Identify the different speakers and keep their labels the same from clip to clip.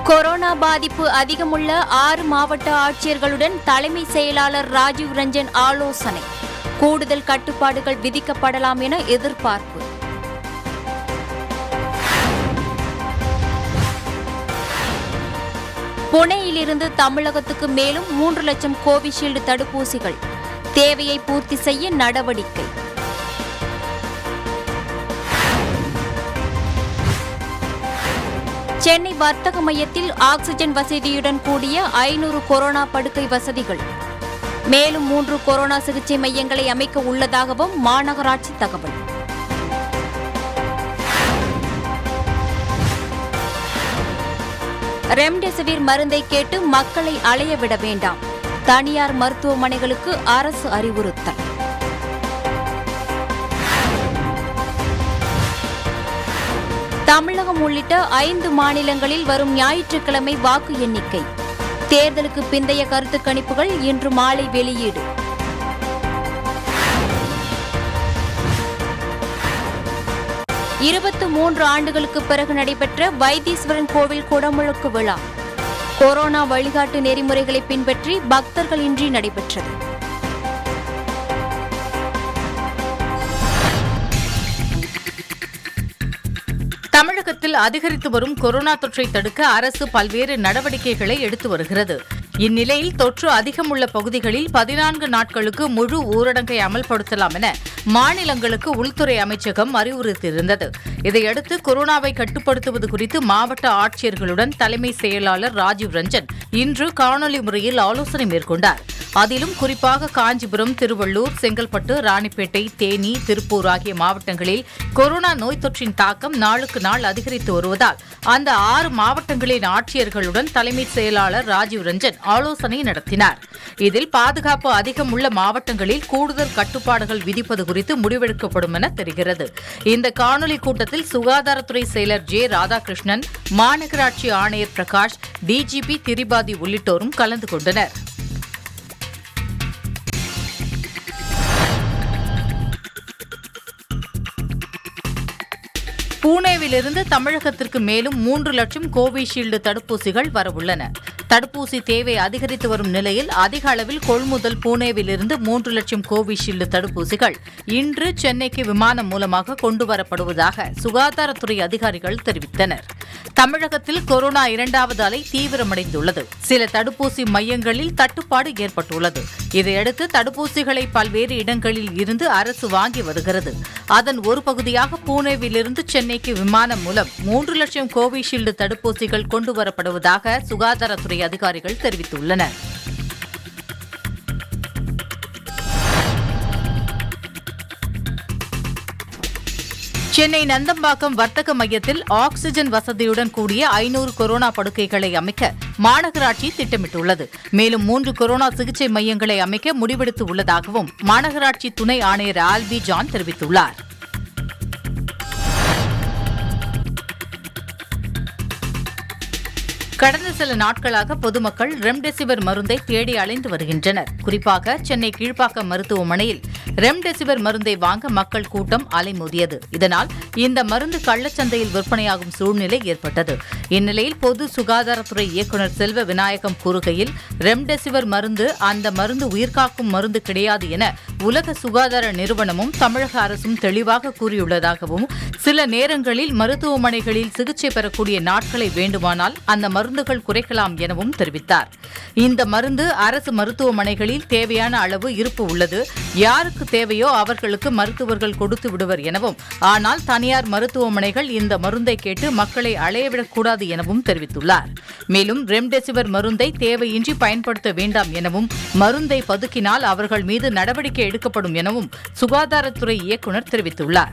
Speaker 1: corona பாதிப்பு அதிகமுள்ள ஆறு மாவட்ட ஆட்சியர்களுடன் தலைமை செயலாளர் ராஜீவ் ரஞ்சன் ஆலோசனை கூடுதல் கட்டுப்பாடுகள் விதிக்கப்படலாம் என எதிர்பார்ப்பு புனேயிலிருந்து தமிழகத்துக்கு மேலும் மூன்று லட்சம் கோவிஷீல்டு தடுப்பூசிகள் தேவையை பூர்த்தி செய்ய நடவடிக்கை சென்னை வர்த்தக மையத்தில் ஆக்ஸிஜன் வசதியுடன் கூடிய ஐநூறு கொரோனா படுக்கை வசதிகள் மேலும் மூன்று கொரோனா சிகிச்சை மையங்களை அமைக்க உள்ளதாகவும் மாநகராட்சி தகவல் ரெம்டெசிவிர் மருந்தை கேட்டு மக்களை அலைய விட வேண்டாம் தனியார் மருத்துவமனைகளுக்கு அரசு அறிவுறுத்தல் தமிழகம் உள்ளிட்ட ஐந்து மாநிலங்களில் வரும் ஞாயிற்றுக்கிழமை வாக்கு எண்ணிக்கை தேர்தலுக்கு பிந்தைய கருத்து கணிப்புகள் இன்று மாலை வெளியீடு இருபத்து மூன்று ஆண்டுகளுக்கு பிறகு நடைபெற்ற வைத்தீஸ்வரன் கோவில் குடமுழுக்கு விழா கொரோனா வழிகாட்டு நெறிமுறைகளை பின்பற்றி பக்தர்களின்றி நடைபெற்றது
Speaker 2: தமிழகத்தில் அதிகரித்து வரும் கொரோனா தொற்றை தடுக்க அரசு பல்வேறு நடவடிக்கைகளை எடுத்து வருகிறது இந்நிலையில் தொற்று அதிகம் உள்ள பகுதிகளில் பதினான்கு நாட்களுக்கு முழு ஊரடங்கை அமல்படுத்தலாம் என மாநிலங்களுக்கு உள்துறை அமைச்சகம் அறிவுறுத்தியிருந்தது இதையடுத்து கொரோனாவை கட்டுப்படுத்துவது குறித்து மாவட்ட ஆட்சியர்களுடன் தலைமை செயலாளர் ராஜீவ் ரஞ்சன் இன்று காணொலி முறையில் ஆலோசனை மேற்கொண்டார் அதிலும் குறிப்பாக காஞ்சிபுரம் திருவள்ளூர் செங்கல்பட்டு ராணிப்பேட்டை தேனி திருப்பூர் ஆகிய மாவட்டங்களில் கொரோனா நோய் தொற்றின் தாக்கம் நாளுக்கு நாள் அதிகரித்து வருவதால் அந்த ஆறு மாவட்டங்களின் ஆட்சியர்களுடன் தலைமை செயலாளர் ராஜீவ் ரஞ்சன் ஆலோசனை நடத்தினார் இதில் பாதுகாப்பு அதிகம் உள்ள மாவட்டங்களில் கூடுதல் கட்டுப்பாடுகள் விதிப்பது குறித்து முடிவெடுக்கப்படும் என தெரிகிறது இந்த காணொலி கூட்டத்தில் சுகாதாரத்துறை செயலர் ஜே ராதாகிருஷ்ணன் மாநகராட்சி ஆணையர் பிரகாஷ் டிஜிபி திரிபாதி உள்ளிட்டோரும் கலந்து கொண்டனர் பூனேவிலிருந்து தமிழகத்திற்கு மேலும் மூன்று லட்சம் கோவிஷீல்டு தடுப்பூசிகள் வரவுள்ளன தடுப்பூசி தேவை அதிகரித்து வரும் நிலையில் அதிக அளவில் கொள்முதல் பூனேவிலிருந்து மூன்று லட்சம் கோவிஷீல்டு தடுப்பூசிகள் இன்று சென்னைக்கு விமானம் மூலமாக கொண்டுவரப்படுவதாக சுகாதாரத்துறை அதிகாரிகள் தெரிவித்தனர் தமிழகத்தில் கொரோனா இரண்டாவது அலை தீவிரமடைந்துள்ளது சில தடுப்பூசி மையங்களில் தட்டுப்பாடு ஏற்பட்டுள்ளது இதையடுத்து தடுப்பூசிகளை பல்வேறு இடங்களில் இருந்து அரசு வாங்கி வருகிறது அதன் ஒரு பகுதியாக பூனேவிலிருந்து சென்னைக்கு விமானம் மூலம் மூன்று லட்சம் கோவிஷீல்டு தடுப்பூசிகள் கொண்டுவரப்படுவதாக சுகாதாரத்துறை அதிகாரிகள் தெரிவித்துள்ளனர் சென்னை நந்தம்பாக்கம் வர்த்தக மையத்தில் ஆக்ஸிஜன் வசதியுடன் கூடிய ஐநூறு கொரோனா படுக்கைகளை அமைக்க மாநகராட்சி திட்டமிட்டுள்ளது மேலும் மூன்று கொரோனா சிகிச்சை மையங்களை அமைக்க முடிவெடுத்து உள்ளதாகவும் மாநகராட்சி துணை ஆணையர் ஆல்பி ஜான் தெரிவித்துள்ளார் கடந்த சில நாட்களாக பொதுமக்கள் ரெம்டெசிவிர் மருந்தை தேடி அலைந்து வருகின்றனர் குறிப்பாக சென்னை கீழ்ப்பாக்கம் மருத்துவமனையில் ரெம்டெசிவிர் மருந்தை வாங்க மக்கள் கூட்டம் அலைமோதியது இதனால் இந்த மருந்து கள்ளச்சந்தையில் விற்பனையாகும் சூழ்நிலை ஏற்பட்டது இந்நிலையில் பொது சுகாதாரத்துறை இயக்குநர் செல்வ விநாயகம் கூறுகையில் ரெம்டெசிவிர் மருந்து அந்த மருந்து உயிர்காக்கும் மருந்து கிடையாது என உலக சுகாதார நிறுவனமும் தமிழக அரசும் தெளிவாக கூறியுள்ளதாகவும் சில நேரங்களில் மருத்துவமனைகளில் சிகிச்சை பெறக்கூடிய நாட்களை வேண்டுமானால் அந்த மருந்துகள் குறைக்கலாம் எனவும் தெரிவித்தார் இந்த மருந்து அரசு மருத்துவமனைகளில் தேவையான அளவு இருப்பு உள்ளது யாருக்கு தேவையோ அவர்களுக்கு மருத்துவர்கள் கொடுத்து விடுவர் எனவும் ஆனால் தனியார் மருத்துவமனைகள் இந்த மருந்தை கேட்டு மக்களை அலையவிடக்கூடாது எனவும் தெரிவித்துள்ளார் மேலும் ரெம்டெசிவிர் மருந்தை தேவையின்றி பயன்படுத்த வேண்டாம் எனவும் மருந்தை பதுக்கினால் அவர்கள் மீது நடவடிக்கை எடுக்கப்படும் எனவும் சுகாதாரத்துறை இயக்குநர் தெரிவித்துள்ளார்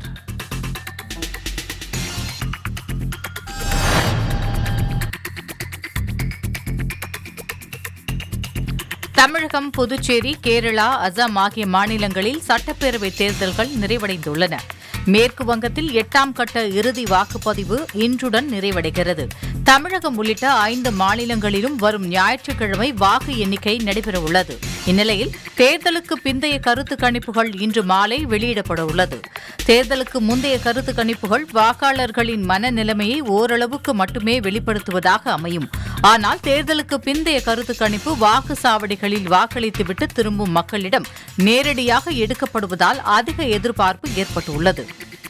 Speaker 2: தமிழகம் புதுச்சேரி கேரளா அசாம் ஆகிய மாநிலங்களில் சட்டப்பேரவை தேர்தல்கள் நிறைவடைந்துள்ளன மேற்கு வங்கத்தில் எட்டாம் கட்ட இறுதி வாக்குப்பதிவு இன்றுடன் நிறைவடைகிறது தமிழகம் உள்ளிட்ட ஐந்து மாநிலங்களிலும் வரும் ஞாயிற்றுக்கிழமை வாக்கு எண்ணிக்கை நடைபெறவுள்ளது இந்நிலையில் தேர்தலுக்கு பிந்தைய கருத்து கணிப்புகள் இன்று மாலை வெளியிடப்பட உள்ளது தேர்தலுக்கு முந்தைய கருத்து கணிப்புகள் வாக்காளர்களின் மனநிலைமையை ஓரளவுக்கு மட்டுமே வெளிப்படுத்துவதாக அமையும் ஆனால் தேர்தலுக்கு பிந்தைய கருத்து கணிப்பு வாக்குச்சாவடிகளில் வாக்களித்துவிட்டு திரும்பும் மக்களிடம் நேரடியாக எடுக்கப்படுவதால் அதிக எதிர்பார்ப்பு ஏற்பட்டுள்ளது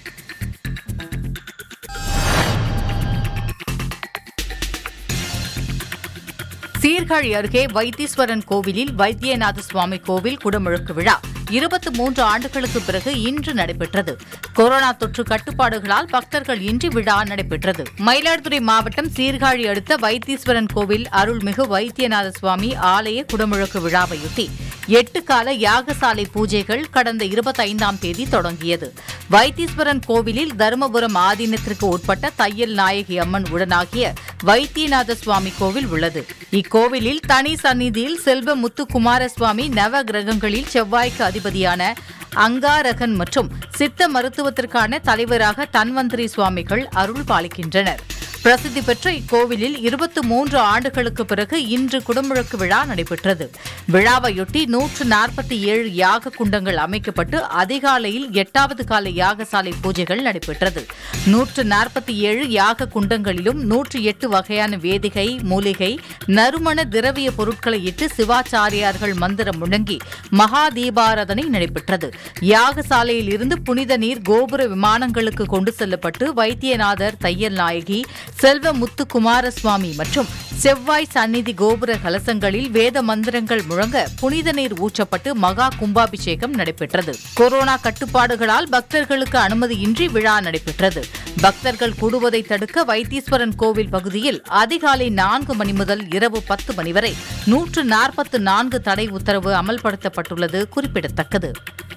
Speaker 2: சீர்காழி அருகே வைத்தீஸ்வரன் கோவிலில் வைத்தியநாத சுவாமி கோவில் குடமுழுக்கு விழா இருபத்தி மூன்று ஆண்டுகளுக்கு பிறகு இன்று நடைபெற்றது கொரோனா தொற்று கட்டுப்பாடுகளால் பக்தர்கள் இன்றி விழா நடைபெற்றது மயிலாடுதுறை மாவட்டம் சீர்காழி அடுத்த வைத்தீஸ்வரன் கோவில் அருள்மிகு வைத்தியநாத சுவாமி ஆலய குடமுழுக்கு விழாவையொட்டி எட்டு கால யாகசாலை பூஜைகள் கடந்த இருபத்தைந்தாம் தேதி தொடங்கியது வைத்தீஸ்வரன் கோவிலில் தருமபுரம் ஆதீனத்திற்கு உட்பட்ட தையல் நாயகி அம்மன் உடனாகிய வைத்தியநாத சுவாமி கோவில் உள்ளது இக்கோவிலில் தனி சந்நிதியில் செல்வ முத்துக்குமாரசுவாமி நவ கிரகங்களில் செவ்வாய்க்கு அதிபதியான அங்காரகன் மற்றும் சித்த மருத்துவத்திற்கான தலைவராக தன்வந்திரி சுவாமிகள் அருள் பாலிக்கின்றனர் பிரசித்தி பெற்ற இக்கோவிலில் இருபத்தி மூன்று ஆண்டுகளுக்கு பிறகு இன்று குடமுழக்கு விழா நடைபெற்றது விழாவையொட்டி நூற்று நாற்பத்தி ஏழு யாக குண்டங்கள் அமைக்கப்பட்டு அதிகாலையில் எட்டாவது கால யாகசாலை பூஜைகள் நடைபெற்றது நூற்று நாற்பத்தி ஏழு யாக குண்டங்களிலும் நூற்று எட்டு வகையான வேதிகை மூலிகை நறுமண திரவிய பொருட்களை இட்டு சிவாச்சாரியார்கள் மந்திரம் முழங்கி மகா தீபாராதனை நடைபெற்றது யாகசாலையில் இருந்து புனித நீர் கோபுர விமானங்களுக்கு கொண்டு செல்லப்பட்டு வைத்தியநாதர் தையல் நாயகி செல்வ முத்து குமாரசுவாமி மற்றும் செவ்வாய் சந்நிதி கோபுர கலசங்களில் வேத மந்திரங்கள் முழங்க புனித நீர் ஊற்றப்பட்டு மகா கும்பாபிஷேகம் நடைபெற்றது கொரோனா கட்டுப்பாடுகளால் பக்தர்களுக்கு அனுமதியின்றி விழா நடைபெற்றது பக்தர்கள் கூடுவதை தடுக்க வைத்தீஸ்வரன் கோவில் பகுதியில் அதிகாலை நான்கு மணி முதல் இரவு பத்து மணி வரை நூற்று நாற்பத்து நான்கு தடை உத்தரவு அமல்படுத்தப்பட்டுள்ளது குறிப்பிடத்தக்கது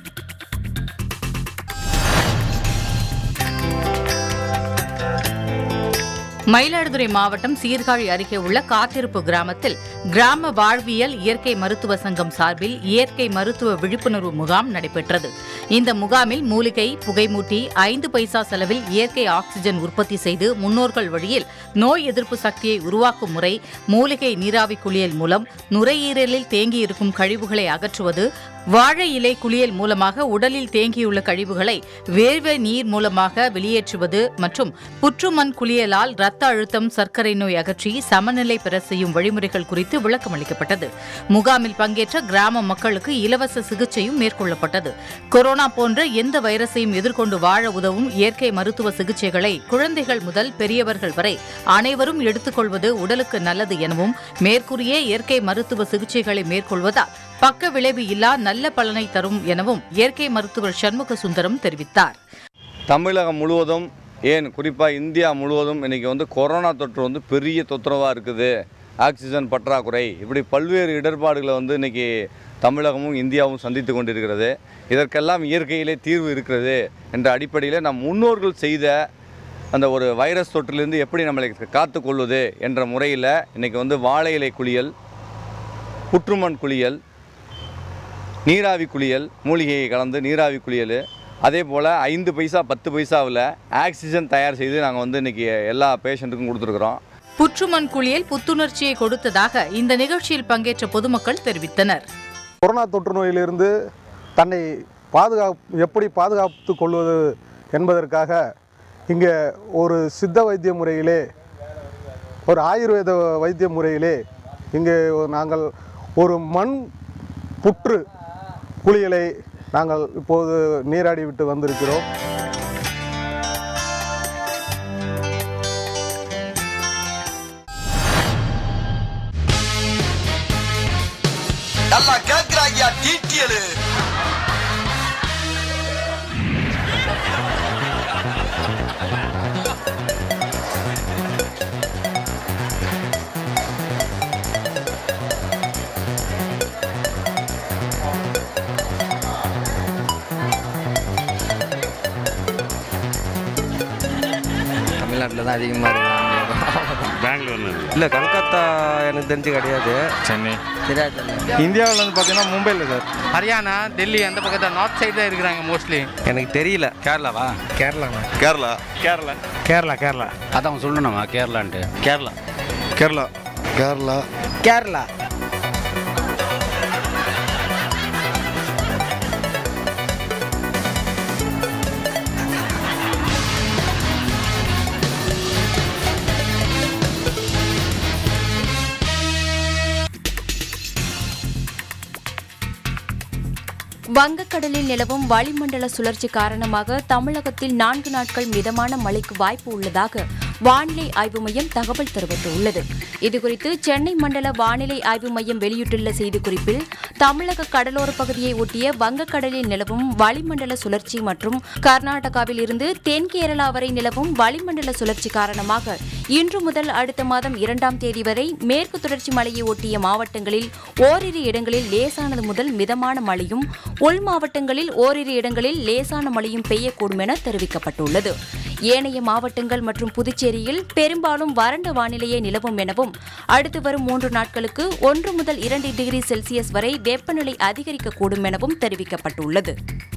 Speaker 2: மயிலாடுதுறை மாவட்டம் சீர்காழி அருகே உள்ள காத்திருப்பு கிராமத்தில் கிராம வாழ்வியல் இயற்கை மருத்துவ சங்கம் சார்பில் இயற்கை மருத்துவ விழிப்புணர்வு முகாம் நடைபெற்றது இந்த முகாமில் மூலிகை புகைமூட்டி ஐந்து பைசா செலவில் இயற்கை ஆக்ஸிஜன் உற்பத்தி செய்து முன்னோர்கள் வழியில் நோய் எதிர்ப்பு சக்தியை உருவாக்கும் முறை மூலிகை நீராவி குளியல் மூலம் நுரையீரலில் தேங்கியிருக்கும் கழிவுகளை அகற்றுவது வாழை இலை குளியல் மூலமாக உடலில் தேங்கியுள்ள கழிவுகளை வேர்வை நீர் மூலமாக வெளியேற்றுவது மற்றும் புற்றுமண் குளியலால் இரத்த அழுத்தம் சர்க்கரை நோய் அகற்றி சமநிலை பெற செய்யும் வழிமுறைகள் குறித்து விளக்கம் அளிக்கப்பட்டது முகாமில் பங்கேற்ற கிராம மக்களுக்கு இலவச சிகிச்சையும் மேற்கொள்ளப்பட்டது கொரோனா போன்ற எந்த வைரஸையும் எதிர்கொண்டு வாழ உதவும் இயற்கை மருத்துவ சிகிச்சைகளை குழந்தைகள் முதல் பெரியவர்கள் வரை அனைவரும் எடுத்துக்கொள்வது உடலுக்கு நல்லது எனவும் மேற்கூறிய இயற்கை மருத்துவ சிகிச்சைகளை மேற்கொள்வதால் பக்க விளைவு இல்லா நல்ல பலனை தரும் எனவும் இயற்கை மருத்துவர் சண்முக சுந்தரம் தெரிவித்தார்
Speaker 3: தமிழகம் முழுவதும் ஏன் குறிப்பாக இந்தியா முழுவதும் இன்றைக்கி வந்து கொரோனா தொற்று வந்து பெரிய தொந்தரவாக இருக்குது ஆக்சிஜன் பற்றாக்குறை இப்படி பல்வேறு இடர்பாடுகளை வந்து இன்றைக்கி தமிழகமும் இந்தியாவும் சந்தித்து கொண்டிருக்கிறது இதற்கெல்லாம் இயற்கையிலே தீர்வு இருக்கிறது என்ற அடிப்படையில் நம் முன்னோர்கள் செய்த அந்த ஒரு வைரஸ் தொற்றிலிருந்து எப்படி நம்மளை காத்துக்கொள்வது என்ற முறையில் இன்றைக்கி வந்து வாழை இலை குளியல் புற்றுமண் குளியல் நீராவி குளியல் மூலிகையை கலந்து நீராவி குளியல் அதே போல் ஐந்து பைசா பத்து பைசாவில் ஆக்சிஜன் தயார் செய்து நாங்கள் வந்து இன்றைக்கி எல்லா பேஷண்ட்டுக்கும் கொடுத்துருக்குறோம்
Speaker 2: புற்றுமண் குளியல் புத்துணர்ச்சியை கொடுத்ததாக இந்த நிகழ்ச்சியில் பங்கேற்ற பொதுமக்கள் தெரிவித்தனர்
Speaker 4: கொரோனா தொற்று நோயிலிருந்து தன்னை பாதுகாப் எப்படி பாதுகாத்து கொள்வது என்பதற்காக இங்கே ஒரு சித்த வைத்திய முறையிலே ஒரு ஆயுர்வேத வைத்திய முறையிலே இங்கே நாங்கள் ஒரு மண் புற்று குளியலை நாங்கள் இப்போது நீராடி விட்டு வந்திருக்கிறோம்
Speaker 5: நல்லா கேக்குறாங்கயா டீட்டியலு
Speaker 6: தமிழ்நாட்டில் தான் அதிகமாக இருக்குது பெங்களூர்னு
Speaker 7: இல்லை கல்கத்தா எனக்கு தெரிஞ்சு கிடையாது
Speaker 6: சென்னை
Speaker 8: இந்தியாவில் வந்து பார்த்தீங்கன்னா மும்பையில் சார்
Speaker 9: ஹரியானா டெல்லி அந்த பக்கத்தில் நார்த் சைடு தான் இருக்கிறாங்க மோஸ்ட்லி
Speaker 7: எனக்கு தெரியல
Speaker 6: கேரளாவா
Speaker 8: கேரளாண்ணா
Speaker 5: கேரளா
Speaker 8: கேரளா கேரளா கேரளா
Speaker 6: அதான் சொல்லணுமா கேரளான்ட்டு
Speaker 8: கேரளா கேரளா
Speaker 5: கேரளா
Speaker 7: கேரளா
Speaker 1: வங்கக்கடலில் நிலவும் வளிமண்டல சுழற்சி காரணமாக தமிழகத்தில் நான்கு நாட்கள் மிதமான மழைக்கு வாய்ப்பு உள்ளதாக வானிலை ஆய்வு மையம் தகவல் தெரிவித்துள்ளது இதுகுறித்து சென்னை மண்டல வானிலை ஆய்வு மையம் வெளியிட்டுள்ள செய்திக்குறிப்பில் தமிழக கடலோர பகுதியை ஒட்டிய வங்கக்கடலில் நிலவும் வளிமண்டல சுழற்சி மற்றும் கர்நாடகாவில் இருந்து தென் கேரளா வரை நிலவும் வளிமண்டல சுழற்சி காரணமாக இன்று முதல் அடுத்த மாதம் இரண்டாம் தேதி வரை மேற்கு தொடர்ச்சி மலையை ஒட்டிய மாவட்டங்களில் ஓரிரு இடங்களில் லேசானது முதல் மிதமான மழையும் உள் மாவட்டங்களில் ஓரிரு இடங்களில் லேசான மழையும் பெய்யக்கூடும் என தெரிவிக்கப்பட்டுள்ளது ஏனைய மாவட்டங்கள் மற்றும் புதுச்சேரியில் பெரும்பாலும் வறண்ட வானிலையே நிலவும் எனவும் அடுத்து வரும் மூன்று நாட்களுக்கு ஒன்று முதல் இரண்டு டிகிரி செல்சியஸ் வரை வெப்பநிலை அதிகரிக்கக்கூடும் எனவும் தெரிவிக்கப்பட்டுள்ளது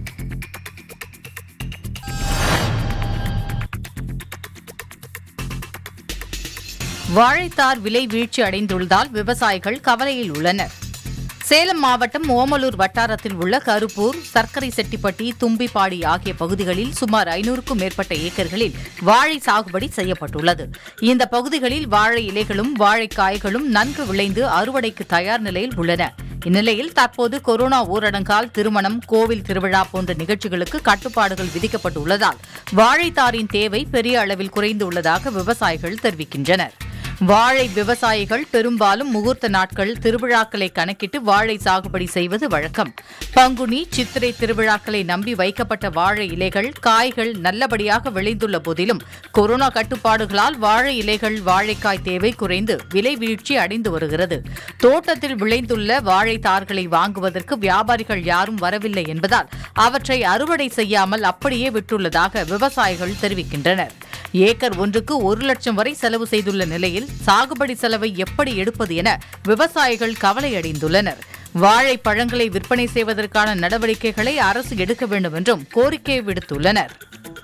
Speaker 2: வாழைத்தார் விலை வீழ்ச்சி அடைந்துள்ளதால் விவசாயிகள் கவலையில் உள்ளனர் சேலம் மாவட்டம் ஓமலூர் வட்டாரத்தில் உள்ள கருப்பூர் சர்க்கரை செட்டிப்பட்டி தும்பிப்பாடி ஆகிய பகுதிகளில் சுமார் ஐநூறுக்கும் மேற்பட்ட ஏக்கர்களில் வாழை சாகுபடி செய்யப்பட்டுள்ளது இந்த பகுதிகளில் வாழை இலைகளும் வாழைக்காய்களும் நன்கு விளைந்து அறுவடைக்கு தயார் நிலையில் உள்ளன இந்நிலையில் தற்போது கொரோனா ஊரடங்கால் திருமணம் கோவில் திருவிழா போன்ற நிகழ்ச்சிகளுக்கு கட்டுப்பாடுகள் விதிக்கப்பட்டுள்ளதால் வாழைத்தாரின் தேவை பெரிய அளவில் குறைந்துள்ளதாக விவசாயிகள் தெரிவிக்கின்றனர் வாழை விவசாயிகள் பெரும்பாலும் முகூர்த்த நாட்கள் திருவிழாக்களை கணக்கிட்டு வாழை சாகுபடி செய்வது வழக்கம் பங்குனி சித்திரை திருவிழாக்களை நம்பி வைக்கப்பட்ட வாழை இலைகள் காய்கள் நல்லபடியாக விளைந்துள்ள போதிலும் கொரோனா கட்டுப்பாடுகளால் வாழை இலைகள் வாழைக்காய் தேவை குறைந்து விலை வீழ்ச்சி அடைந்து வருகிறது தோட்டத்தில் விளைந்துள்ள வாழைத்தார்களை வாங்குவதற்கு வியாபாரிகள் யாரும் வரவில்லை என்பதால் அவற்றை அறுவடை செய்யாமல் அப்படியே விட்டுள்ளதாக விவசாயிகள் தெரிவிக்கின்றனர் ஏக்கர் ஒன்றுக்கு ஒரு லட்சம் வரை செலவு செய்துள்ள நிலையில் சாகுபடி செலவை எப்படி எடுப்பது என விவசாயிகள் கவலையடைந்துள்ளனர் வாழை பழங்களை விற்பனை செய்வதற்கான நடவடிக்கைகளை அரசு எடுக்க வேண்டும் என்றும் கோரிக்கை விடுத்துள்ளனர்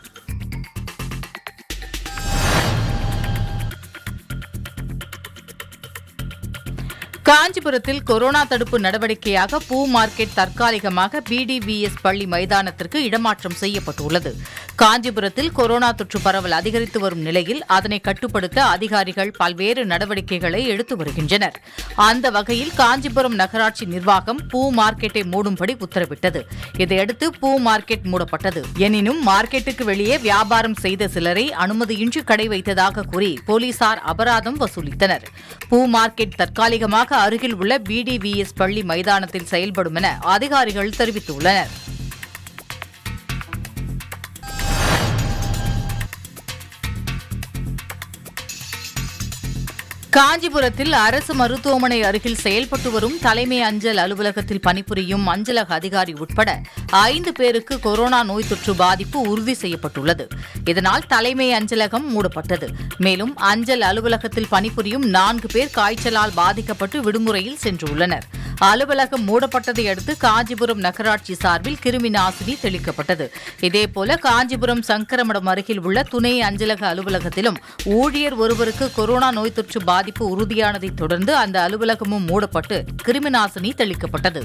Speaker 2: காஞ்சிபுரத்தில் கொரோனா தடுப்பு நடவடிக்கையாக பூ மார்க்கெட் தற்காலிகமாக பிடிவிஎஸ் பள்ளி மைதானத்திற்கு இடமாற்றம் செய்யப்பட்டுள்ளது காஞ்சிபுரத்தில் கொரோனா தொற்று பரவல் அதிகரித்து வரும் நிலையில் அதனை கட்டுப்படுத்த அதிகாரிகள் பல்வேறு நடவடிக்கைகளை எடுத்து வருகின்றனர் அந்த வகையில் காஞ்சிபுரம் நகராட்சி நிர்வாகம் பூ மார்க்கெட்டை மூடும்படி உத்தரவிட்டது இதையடுத்து பூ மார்க்கெட் மூடப்பட்டது எனினும் மார்க்கெட்டுக்கு வெளியே வியாபாரம் செய்த சிலரை அனுமதியின்றி கடை வைத்ததாக கூறி போலீசார் அபராதம் வசூலித்தனர் பூ மார்க்கெட் தற்காலிகமாக அருகில் உள்ள பிடிவிஎஸ் பள்ளி மைதானத்தில் செயல்படும் என அதிகாரிகள் தெரிவித்துள்ளனர் காஞ்சிபுரத்தில் அரசு மருத்துவமனை அருகில் செயல்பட்டு வரும் தலைமை அஞ்சல் அலுவலகத்தில் பணிபுரியும் அஞ்சலக அதிகாரி உட்பட ஐந்து பேருக்கு கொரோனா நோய் தொற்று பாதிப்பு உறுதி செய்யப்பட்டுள்ளது இதனால் தலைமை அஞ்சலகம் மூடப்பட்டது மேலும் அஞ்சல் அலுவலகத்தில் பணிபுரியும் நான்கு பேர் காய்ச்சலால் பாதிக்கப்பட்டு விடுமுறையில் சென்றுள்ளனர் அலுவலகம் மூடப்பட்டதை அடுத்து காஞ்சிபுரம் நகராட்சி சார்பில் கிருமி நாசினி தெளிக்கப்பட்டது இதேபோல காஞ்சிபுரம் சங்கரமடம் அருகில் உள்ள துணை அஞ்சலக அலுவலகத்திலும் ஊழியர் ஒருவருக்கு கொரோனா நோய் தொற்று பாதிப்பு உறுதியானதைத் தொடர்ந்து அந்த அலுவலகமும் மூடப்பட்டு கிருமி நாசினி தெளிக்கப்பட்டது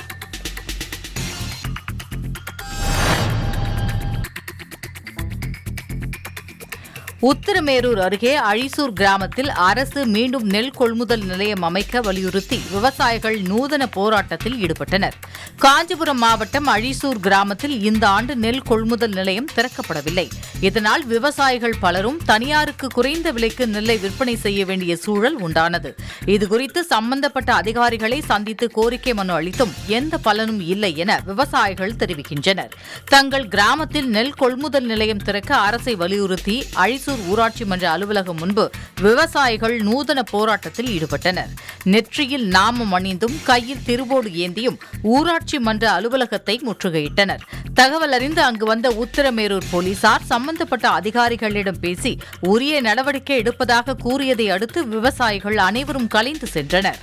Speaker 2: உத்திரமேரூர் அருகே அழிசூர் கிராமத்தில் அரசு மீண்டும் நெல் கொள்முதல் நிலையம் அமைக்க வலியுறுத்தி விவசாயிகள் நூதன போராட்டத்தில் ஈடுபட்டனர் காஞ்சிபுரம் மாவட்டம் அழிசூர் கிராமத்தில் இந்த ஆண்டு நெல் கொள்முதல் நிலையம் திறக்கப்படவில்லை இதனால் விவசாயிகள் பலரும் தனியாருக்கு குறைந்த விலைக்கு நெல்லை விற்பனை செய்ய வேண்டிய சூழல் உண்டானது இதுகுறித்து சம்பந்தப்பட்ட அதிகாரிகளை சந்தித்து கோரிக்கை மனு அளித்தும் எந்த பலனும் இல்லை என விவசாயிகள் தெரிவிக்கின்றனர் தங்கள் கிராமத்தில் நெல் கொள்முதல் நிலையம் திறக்க அரசை வலியுறுத்தி அழிசூர் ஓசூர் ஊராட்சி மன்ற அலுவலகம் முன்பு விவசாயிகள் நூதன போராட்டத்தில் ஈடுபட்டனர் நெற்றியில் நாமம் அணிந்தும் கையில் திருவோடு ஏந்தியும் ஊராட்சி மன்ற அலுவலகத்தை முற்றுகையிட்டனர் தகவல் அறிந்து அங்கு வந்த உத்திரமேரூர் போலீசார் சம்பந்தப்பட்ட அதிகாரிகளிடம் பேசி உரிய நடவடிக்கை எடுப்பதாக கூறியதை அடுத்து விவசாயிகள் அனைவரும் கலைந்து சென்றனர்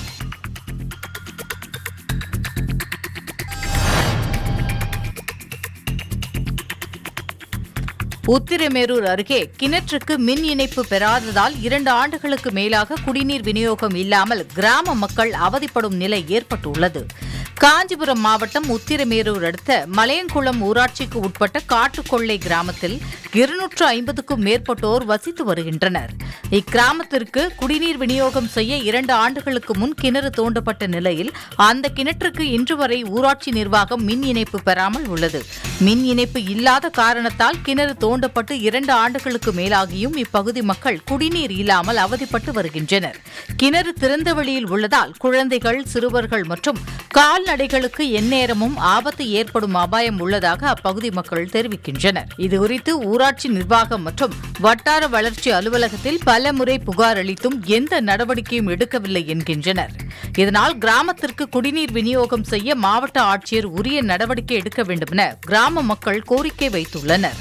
Speaker 2: உத்திரமேரூர் அருகே கிணற்றுக்கு மின் இணைப்பு பெறாததால் இரண்டு ஆண்டுகளுக்கு மேலாக குடிநீர் விநியோகம் இல்லாமல் கிராம மக்கள் அவதிப்படும் நிலை ஏற்பட்டுள்ளது காஞ்சிபுரம் மாவட்டம் உத்திரமேரூர் அடுத்த மலையங்குளம் ஊராட்சிக்கு உட்பட்ட காட்டுக்கொள்ளை கிராமத்தில் இருநூற்று ஐம்பதுக்கும் மேற்பட்டோர் வசித்து வருகின்றனர் இக்கிராமத்திற்கு குடிநீர் விநியோகம் செய்ய இரண்டு ஆண்டுகளுக்கு முன் கிணறு தோண்டப்பட்ட நிலையில் அந்த கிணற்றுக்கு இன்று வரை ஊராட்சி நிர்வாகம் மின் இணைப்பு பெறாமல் உள்ளது மின் இணைப்பு இல்லாத காரணத்தால் கிணறு தோண்டப்பட்டு இரண்டு ஆண்டுகளுக்கு மேலாகியும் இப்பகுதி மக்கள் குடிநீர் இல்லாமல் அவதிப்பட்டு வருகின்றனர் கிணறு திறந்த வெளியில் உள்ளதால் குழந்தைகள் சிறுவர்கள் மற்றும் கால்நடைகளுக்கு எந்நேரமும் ஆபத்து ஏற்படும் அபாயம் உள்ளதாக அப்பகுதி மக்கள் தெரிவிக்கின்றனர் இதுகுறித்து ஊராட்சி நிர்வாகம் மற்றும் வட்டார வளர்ச்சி அலுவலகத்தில் பல முறை புகார் அளித்தும் எந்த நடவடிக்கையும் எடுக்கவில்லை என்கின்றனர் இதனால் கிராமத்திற்கு குடிநீர் விநியோகம் செய்ய மாவட்ட ஆட்சியர் உரிய நடவடிக்கை எடுக்க வேண்டுமென கிராம மக்கள் கோரிக்கை வைத்துள்ளனர்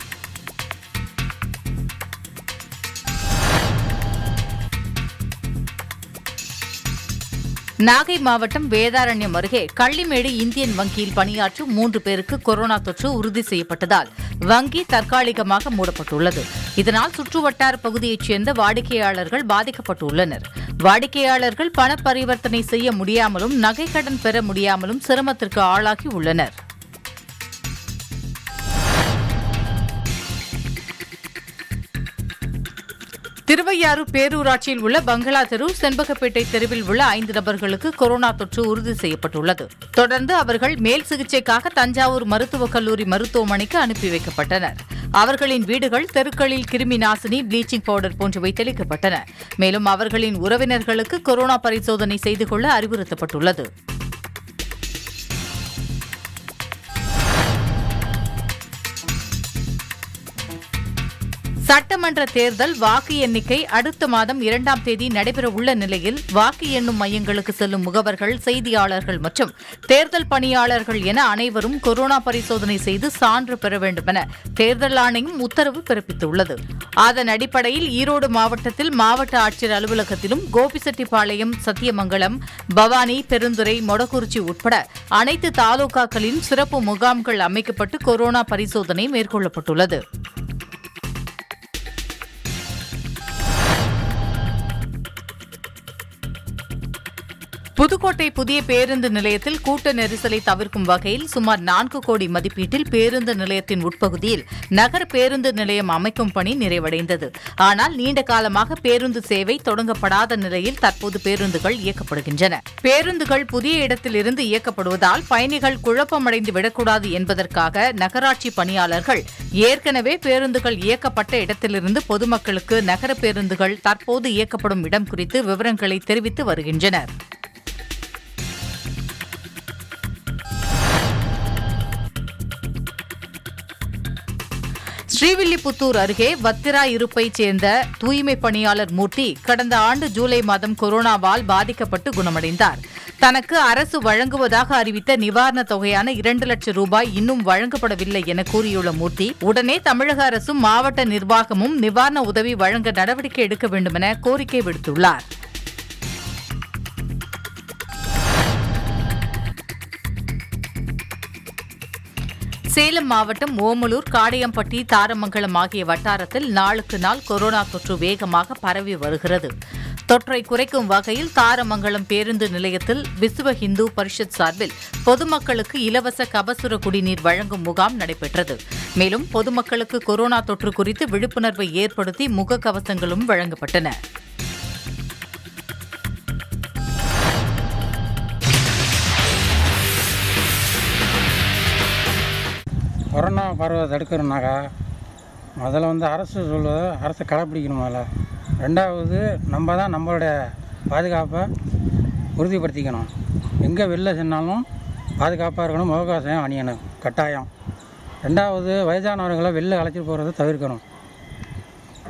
Speaker 2: நாகை மாவட்டம் வேதாரண்யம் அருகே கள்ளிமேடு இந்தியன் வங்கியில் பணியாற்றும் மூன்று பேருக்கு கொரோனா தொற்று உறுதி செய்யப்பட்டதால் வங்கி தற்காலிகமாக மூடப்பட்டுள்ளது இதனால் சுற்றுவட்டார பகுதியைச் சேர்ந்த வாடிக்கையாளர்கள் பாதிக்கப்பட்டுள்ளனர் வாடிக்கையாளர்கள் பண பரிவர்த்தனை செய்ய முடியாமலும் நகைக்கடன் பெற முடியாமலும் சிரமத்திற்கு ஆளாகி உள்ளனர் திருவையாறு பேரூராட்சியில் உள்ள பங்களா தெரு செண்பகப்பேட்டை தெருவில் உள்ள ஐந்து நபர்களுக்கு கொரோனா தொற்று உறுதி செய்யப்பட்டுள்ளது தொடர்ந்து அவர்கள் மேல் சிகிச்சைக்காக தஞ்சாவூர் மருத்துவக் கல்லூரி மருத்துவமனைக்கு அனுப்பி வைக்கப்பட்டனர் அவர்களின் வீடுகள் தெருக்களில் கிருமி நாசினி ப்ளீச்சிங் பவுடர் போன்றவை தெளிக்கப்பட்டன மேலும் அவர்களின் உறவினர்களுக்கு கொரோனா பரிசோதனை செய்து கொள்ள அறிவுறுத்தப்பட்டுள்ளது சட்டமன்ற தேர்தல் வாக்கு எண்ணிக்கை அடுத்த மாதம் இரண்டாம் தேதி நடைபெறவுள்ள நிலையில் வாக்கு எண்ணும் மையங்களுக்கு செல்லும் முகவர்கள் செய்தியாளர்கள் மற்றும் தேர்தல் பணியாளர்கள் என அனைவரும் கொரோனா பரிசோதனை செய்து சான்று பெற வேண்டும் என தேர்தல் ஆணையம் உத்தரவு பிறப்பித்துள்ளது அதன் அடிப்படையில் ஈரோடு மாவட்டத்தில் மாவட்ட ஆட்சியர் அலுவலகத்திலும் கோபிசெட்டிப்பாளையம் சத்தியமங்கலம் பவானி பெருந்துறை மொடக்குறிச்சி உட்பட அனைத்து தாலுகாக்களின் சிறப்பு முகாம்கள் அமைக்கப்பட்டு கொரோனா பரிசோதனை மேற்கொள்ளப்பட்டுள்ளது புதுக்கோட்டை புதிய பேருந்து நிலையத்தில் கூட்ட நெரிசலை தவிர்க்கும் வகையில் சுமார் நான்கு கோடி மதிப்பீட்டில் பேருந்து நிலையத்தின் உட்பகுதியில் நகர பேருந்து நிலையம் அமைக்கும் பணி நிறைவடைந்தது ஆனால் நீண்ட காலமாக பேருந்து சேவை தொடங்கப்படாத நிலையில் தற்போது பேருந்துகள் இயக்கப்படுகின்றன பேருந்துகள் புதிய இடத்திலிருந்து இயக்கப்படுவதால் பயணிகள் குழப்பமடைந்து விடக்கூடாது என்பதற்காக நகராட்சி பணியாளர்கள் ஏற்கனவே பேருந்துகள் இயக்கப்பட்ட இடத்திலிருந்து பொதுமக்களுக்கு நகர பேருந்துகள் தற்போது இயக்கப்படும் இடம் குறித்து விவரங்களை தெரிவித்து வருகின்றனர் ஸ்ரீவில்லிபுத்தூர் அருகே வத்திரா இருப்பைச் சேர்ந்த தூய்மை பணியாளர் மூர்த்தி கடந்த ஆண்டு ஜூலை மாதம் கொரோனாவால் பாதிக்கப்பட்டு குணமடைந்தார் தனக்கு அரசு வழங்குவதாக அறிவித்த நிவாரணத் தொகையான இரண்டு லட்சம் ரூபாய் இன்னும் வழங்கப்படவில்லை என கூறியுள்ள மூர்த்தி உடனே தமிழக அரசும் மாவட்ட நிர்வாகமும் நிவாரண உதவி வழங்க நடவடிக்கை எடுக்க வேண்டுமென கோரிக்கை விடுத்துள்ளார் சேலம் மாவட்டம் ஓமலூர் காடையம்பட்டி தாரமங்கலம் ஆகிய வட்டாரத்தில் நாளுக்கு நாள் கொரோனா தொற்று வேகமாக பரவி வருகிறது தொற்றை குறைக்கும் வகையில் தாரமங்கலம் பேருந்து நிலையத்தில் விசுவ இந்து பரிஷத் சார்பில் பொதுமக்களுக்கு இலவச கபசுர குடிநீர் வழங்கும் முகாம் நடைபெற்றது மேலும் பொதுமக்களுக்கு கொரோனா தொற்று குறித்து விழிப்புணர்வை ஏற்படுத்தி முகக்கவசங்களும் வழங்கப்பட்டன
Speaker 10: கொரோனா பரவ தடுக்கணுனாக்கா முதல்ல வந்து அரசு சொல்வதை அரசு கடைப்பிடிக்கணும் முதல்ல ரெண்டாவது நம்ம தான் நம்மளுடைய பாதுகாப்பை உறுதிப்படுத்திக்கணும் எங்கே வெளில சென்னாலும் பாதுகாப்பாக இருக்கணும் முகக்கவசம் அணியணும் கட்டாயம் ரெண்டாவது வயதானவர்களை வெளில அழைச்சிட்டு போகிறத தவிர்க்கணும்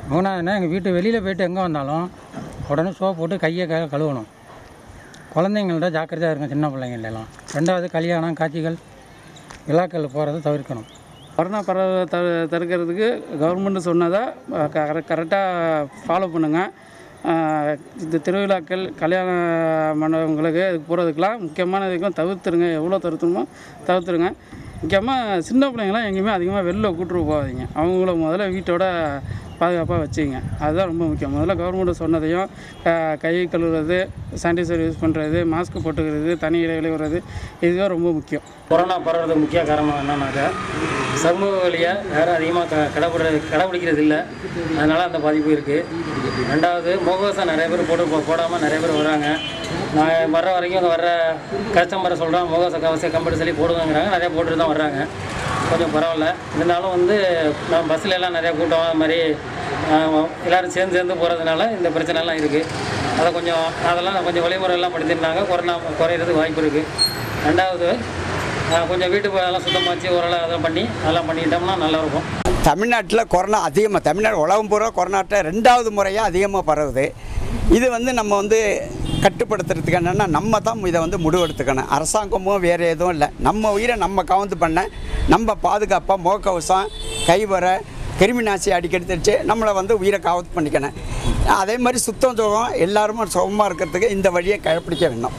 Speaker 10: மூணாவது என்ன எங்கள் வீட்டு வெளியில் போயிட்டு எங்கே வந்தாலும் உடனே சோப் போட்டு கையை க கழுவணும் குழந்தைங்கள்ட்ட ஜாக்கிரதையாக இருக்கும் சின்ன பிள்ளைங்கள்லாம் ரெண்டாவது கல்யாணம் காட்சிகள் விழாக்கள் போகிறத தவிர்க்கணும்
Speaker 11: கொரோனா பரவ த தடுக்கிறதுக்கு கவர்மெண்ட் சொன்னதை கரெக்டாக ஃபாலோ பண்ணுங்கள் இந்த திருவிழாக்கள் கல்யாண மண்டபங்களுக்கு இதுக்கு போகிறதுக்கெலாம் முக்கியமான இதுக்கெல்லாம் தவிர்த்துருங்க எவ்வளோ தவிர்த்துணுமோ தவிர்த்துருங்க முக்கியமாக சின்ன பிள்ளைங்களாம் எங்கேயுமே அதிகமாக வெளில கூட்டுட்டு போகாதீங்க அவங்கள முதல்ல வீட்டோட பாதுகாப்பாக வச்சுங்க அதுதான் ரொம்ப முக்கியம் முதல்ல கவர்மெண்ட் சொன்னதையும் க- கை கழுவுறது சானிடைசர் யூஸ் பண்ணுறது மாஸ்க் போட்டுக்கிறது தனி இடைவெளி விடுறது இதுதான் ரொம்ப முக்கியம்
Speaker 12: கொரோனா பரவுறதுக்கு முக்கிய காரணம் என்னன்னாக்கா சமூக வழியை யாரும் அதிகமாக க கடைபிடி கடைபிடிக்கிறது இல்லை அதனால் அந்த பாதிப்பு இருக்குது ரெண்டாவது முகவசம் நிறைய பேர் போட்டு போ- போடாமல் நிறைய பேர் வராங்க நான் வர்ற வரைக்கும் அங்கே வர்ற கஸ்டமரை சொல்கிறேன் முகவச கவச கம்பல்சரி போடுங்கிறாங்க நிறைய போட்டுட்டு தான் வர்றாங்க கொஞ்சம் பரவாயில்ல இருந்தாலும் வந்து நம்ம பஸ்ஸில் எல்லாம் நிறைய கூட்டம் அது மாதிரி ஆஹ், எல்லாரும் சேர்ந்து சேர்ந்து போகிறதுனால இந்த பிரச்சனைலாம் இருக்குது அதை கொஞ்சம் அதெல்லாம் கொஞ்சம் வழிமுறையெல்லாம் படுத்திருந்தாங்க கொரோனா குறையிறதுக்கு வாய்ப்பு இருக்குது ரெண்டாவது ஆஹ், கொஞ்சம் வீட்டு அதெல்லாம் சுத்தமாக வச்சு ஓரளவு அதெல்லாம் பண்ணி அதெல்லாம் பண்ணிக்கிட்டோம்னா நல்லாயிருக்கும்
Speaker 13: தமிழ்நாட்டில் கொரோனா அதிகமாக தமிழ்நாடு உலகம் பூரா கொரோனாட்ட ரெண்டாவது முறையாக அதிகமாக பரவுது இது வந்து நம்ம வந்து கட்டுப்படுத்துறதுக்கு என்னென்னா நம்ம தான் இதை வந்து முடிவெடுத்துக்கணும் அரசாங்கமும் வேறு எதுவும் இல்லை நம்ம உயிரை நம்ம கவுந்து பண்ண நம்ம பாதுகாப்பாக முகக்கவசம் கைவர கிருமிநாசி அடிக்கடி தெரிச்சு நம்மளை வந்து உயிரை காவத்து பண்ணிக்கணும் அதே மாதிரி சுத்தம் சுகம் எல்லாருமே சுகமாக இருக்கிறதுக்கு இந்த வழியை கடைப்பிடிக்க வேணும்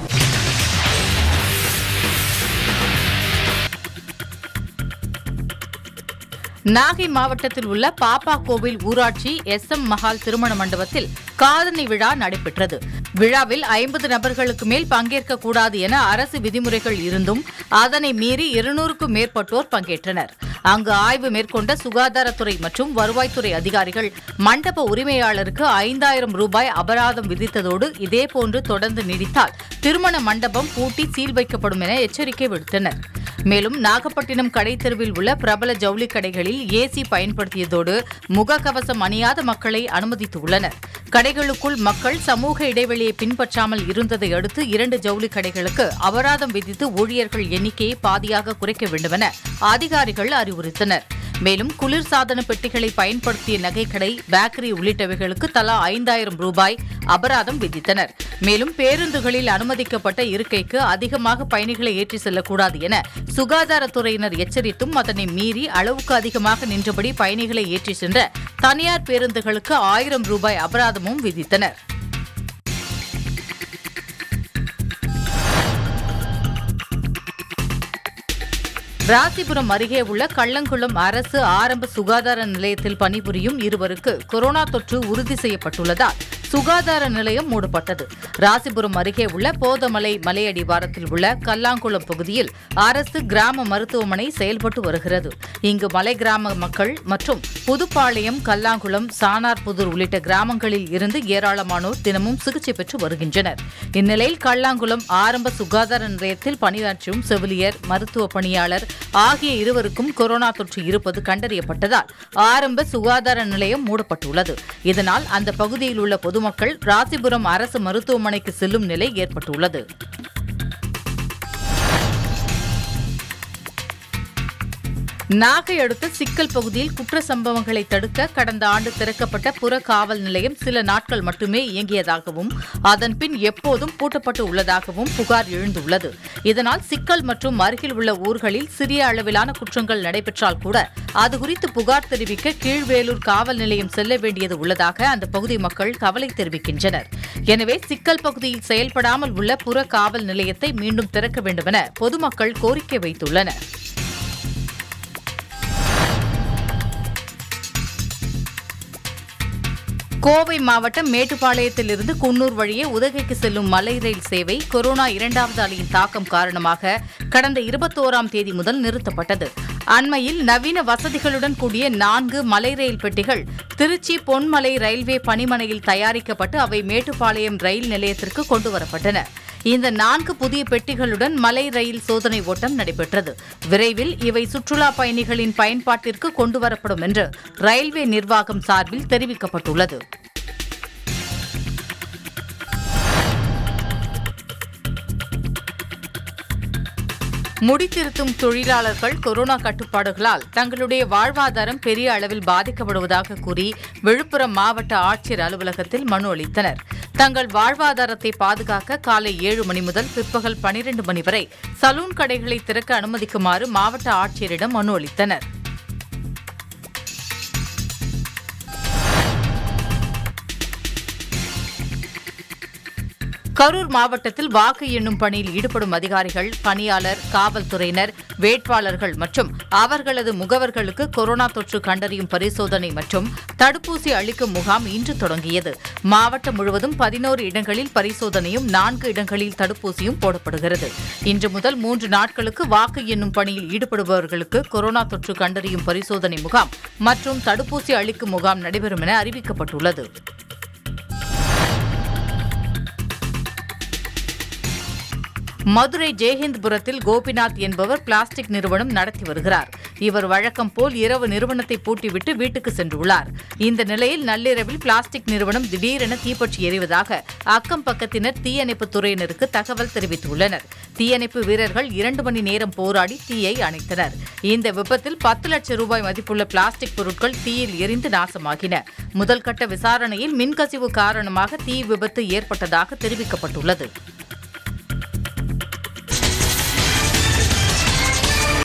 Speaker 2: நாகை மாவட்டத்தில் உள்ள பாப்பா கோவில் ஊராட்சி எஸ் எம் மஹால் திருமண மண்டபத்தில் காதணி விழா நடைபெற்றது விழாவில் ஐம்பது நபர்களுக்கு மேல் பங்கேற்க கூடாது என அரசு விதிமுறைகள் இருந்தும் அதனை மீறி இருநூறுக்கும் மேற்பட்டோர் பங்கேற்றனர் அங்கு ஆய்வு மேற்கொண்ட சுகாதாரத்துறை மற்றும் வருவாய்த்துறை அதிகாரிகள் மண்டப உரிமையாளருக்கு ஐந்தாயிரம் ரூபாய் அபராதம் விதித்ததோடு இதேபோன்று தொடர்ந்து நீடித்தால் திருமண மண்டபம் பூட்டி சீல் வைக்கப்படும் என எச்சரிக்கை விடுத்தனர் மேலும் நாகப்பட்டினம் கடைத்தெருவில் உள்ள பிரபல ஜவுளி கடைகளில் ஏசி பயன்படுத்தியதோடு முகக்கவசம் அணியாத மக்களை அனுமதித்துள்ளனர் கடைகளுக்குள் மக்கள் சமூக இடைவெளியை பின்பற்றாமல் இருந்ததை அடுத்து இரண்டு ஜவுளி கடைகளுக்கு அபராதம் விதித்து ஊழியர்கள் எண்ணிக்கையை பாதியாக குறைக்க வேண்டுமென அதிகாரிகள் அறிவுறுத்தினர் மேலும் குளிர்சாதன பெட்டிகளை பயன்படுத்திய நகைக்கடை பேக்கரி உள்ளிட்டவைகளுக்கு தலா ஐந்தாயிரம் ரூபாய் அபராதம் விதித்தனர் மேலும் பேருந்துகளில் அனுமதிக்கப்பட்ட இருக்கைக்கு அதிகமாக பயணிகளை ஏற்றி செல்லக்கூடாது என சுகாதாரத்துறையினர் எச்சரித்தும் அதனை மீறி அளவுக்கு அதிகமாக நின்றபடி பயணிகளை ஏற்றி சென்ற தனியார் பேருந்துகளுக்கு ஆயிரம் ரூபாய் அபராதமும் விதித்தனர் ராசிபுரம் அருகே உள்ள கள்ளங்குளம் அரசு ஆரம்ப சுகாதார நிலையத்தில் பணிபுரியும் இருவருக்கு கொரோனா தொற்று உறுதி செய்யப்பட்டுள்ளதால் சுகாதார நிலையம் மூடப்பட்டது ராசிபுரம் அருகே உள்ள போதமலை மலையடிவாரத்தில் உள்ள கல்லாங்குளம் பகுதியில் அரசு கிராம மருத்துவமனை செயல்பட்டு வருகிறது இங்கு மலை கிராம மக்கள் மற்றும் புதுப்பாளையம் கல்லாங்குளம் சானார்புதூர் உள்ளிட்ட கிராமங்களில் இருந்து ஏராளமானோர் தினமும் சிகிச்சை பெற்று வருகின்றனர் இந்நிலையில் கல்லாங்குளம் ஆரம்ப சுகாதார நிலையத்தில் பணியாற்றும் செவிலியர் மருத்துவ பணியாளர் ஆகிய இருவருக்கும் கொரோனா தொற்று இருப்பது கண்டறியப்பட்டதால் ஆரம்ப சுகாதார நிலையம் மூடப்பட்டுள்ளது இதனால் அந்த பகுதியில் உள்ள பொதுமக்கள் ராசிபுரம் அரசு மருத்துவமனைக்கு செல்லும் நிலை ஏற்பட்டுள்ளது நாகை அடுத்த சிக்கல் பகுதியில் குற்ற சம்பவங்களை தடுக்க கடந்த ஆண்டு திறக்கப்பட்ட புற காவல் நிலையம் சில நாட்கள் மட்டுமே இயங்கியதாகவும் அதன் பின் எப்போதும் பூட்டப்பட்டு உள்ளதாகவும் புகார் எழுந்துள்ளது இதனால் சிக்கல் மற்றும் அருகில் உள்ள ஊர்களில் சிறிய அளவிலான குற்றங்கள் நடைபெற்றால் கூட அது குறித்து புகார் தெரிவிக்க கீழ்வேலூர் காவல் நிலையம் செல்ல வேண்டியது உள்ளதாக அந்த பகுதி மக்கள் கவலை தெரிவிக்கின்றனர் எனவே சிக்கல் பகுதியில் செயல்படாமல் உள்ள புற காவல் நிலையத்தை மீண்டும் திறக்க வேண்டுமென பொதுமக்கள் கோரிக்கை வைத்துள்ளனர் கோவை மாவட்டம் மேட்டுப்பாளையத்திலிருந்து குன்னூர் வழியே உதகைக்கு செல்லும் மலை ரயில் சேவை கொரோனா இரண்டாவது அலையின் தாக்கம் காரணமாக கடந்த இருபத்தோராம் தேதி முதல் நிறுத்தப்பட்டது அண்மையில் நவீன வசதிகளுடன் கூடிய நான்கு மலை ரயில் பெட்டிகள் திருச்சி பொன்மலை ரயில்வே பணிமனையில் தயாரிக்கப்பட்டு அவை மேட்டுப்பாளையம் ரயில் நிலையத்திற்கு கொண்டுவரப்பட்டன இந்த நான்கு புதிய பெட்டிகளுடன் மலை ரயில் சோதனை ஓட்டம் நடைபெற்றது விரைவில் இவை சுற்றுலா பயணிகளின் பயன்பாட்டிற்கு கொண்டுவரப்படும் என்று ரயில்வே நிர்வாகம் சார்பில் தெரிவிக்கப்பட்டுள்ளது முடித்திருத்தும் தொழிலாளர்கள் கொரோனா கட்டுப்பாடுகளால் தங்களுடைய வாழ்வாதாரம் பெரிய அளவில் பாதிக்கப்படுவதாக கூறி விழுப்புரம் மாவட்ட ஆட்சியர் அலுவலகத்தில் மனு அளித்தனர் தங்கள் வாழ்வாதாரத்தை பாதுகாக்க காலை ஏழு மணி முதல் பிற்பகல் பனிரெண்டு மணி வரை சலூன் கடைகளை திறக்க அனுமதிக்குமாறு மாவட்ட ஆட்சியரிடம் மனு அளித்தனர் கரூர் மாவட்டத்தில் வாக்கு எண்ணும் பணியில் ஈடுபடும் அதிகாரிகள் பணியாளர் காவல்துறையினர் வேட்பாளர்கள் மற்றும் அவர்களது முகவர்களுக்கு கொரோனா தொற்று கண்டறியும் பரிசோதனை மற்றும் தடுப்பூசி அளிக்கும் முகாம் இன்று தொடங்கியது மாவட்டம் முழுவதும் பதினோரு இடங்களில் பரிசோதனையும் நான்கு இடங்களில் தடுப்பூசியும் போடப்படுகிறது இன்று முதல் மூன்று நாட்களுக்கு வாக்கு எண்ணும் பணியில் ஈடுபடுபவர்களுக்கு கொரோனா தொற்று கண்டறியும் பரிசோதனை முகாம் மற்றும் தடுப்பூசி அளிக்கும் முகாம் நடைபெறும் என அறிவிக்கப்பட்டுள்ளது மதுரை ஜெயஹிந்த்புரத்தில் கோபிநாத் என்பவர் பிளாஸ்டிக் நிறுவனம் நடத்தி வருகிறார் இவர் வழக்கம் போல் இரவு நிறுவனத்தை பூட்டிவிட்டு வீட்டுக்கு சென்றுள்ளார் இந்த நிலையில் நள்ளிரவில் பிளாஸ்டிக் நிறுவனம் திடீரென தீப்பற்றி எறிவதாக அக்கம் பக்கத்தினர் தீயணைப்பு துறையினருக்கு தகவல் தெரிவித்துள்ளனர் தீயணைப்பு வீரர்கள் இரண்டு மணி நேரம் போராடி தீயை அணைத்தனர் இந்த விபத்தில் பத்து லட்சம் ரூபாய் மதிப்புள்ள பிளாஸ்டிக் பொருட்கள் தீயில் எரிந்து நாசமாகின முதல் கட்ட விசாரணையில் மின்கசிவு காரணமாக தீ விபத்து ஏற்பட்டதாக தெரிவிக்கப்பட்டுள்ளது